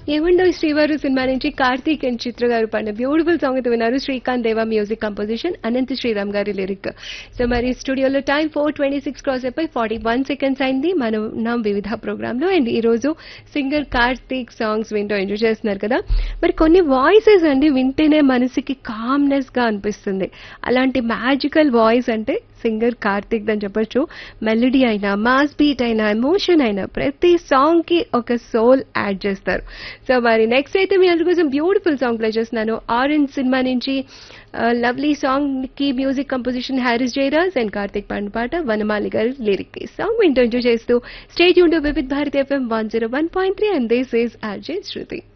ఏమండో శ్రీవారు సినిమా నుంచి కార్తీక్ అండ్ చిత్ర గారు పాడిన బ్యూటిఫుల్ సాంగ్ అయితే విన్నారు శ్రీకాంత్ దేవా మ్యూజిక్ కంపోజిషన్ అనంత శ్రీరామ్ గారి లిరిక్ సో మరి స్టూడియోలో time four twenty six cross అయిపోయి ఫార్టీ వన్ సెకండ్స్ అయింది మనం ఉన్నాం వివిధ ప్రోగ్రామ్ లో అండ్ ఈ రోజు సింగర్ కార్తీక్ సాంగ్స్ వింటూ ఎంజాయ్ చేస్తున్నారు కదా మరి కొన్ని వాయిసెస్ అండి వింటేనే మనసుకి కామ్నెస్ గా అనిపిస్తుంది అలాంటి మ్యాజికల్ వాయిస్ అంటే సింగర్ కార్తిక్ అని చెప్పొచ్చు మెలడీ అయినా మాస్ బీట్ అయినా ఎమోషన్ అయినా ప్రతి సాంగ్ కి ఒక సోల్ యాడ్ చేస్తారు సో మరి నెక్స్ట్ అయితే మీ అందరి కోసం బ్యూటిఫుల్ సాంగ్ ప్లే చేస్తున్నాను ఆరెంజ్ సినిమా నుంచి లవ్లీ సాంగ్ కి music composition Harris Jayaraj and Karthik పాడిన పాట వనమాలి గారి లిరిక్ ఈ సాంగ్ వింటూ ఎంజాయ్ చేస్తూ స్టేజ్ ఉంటూ Vividh Bharati FM one zero one point three and this is RJ Shruti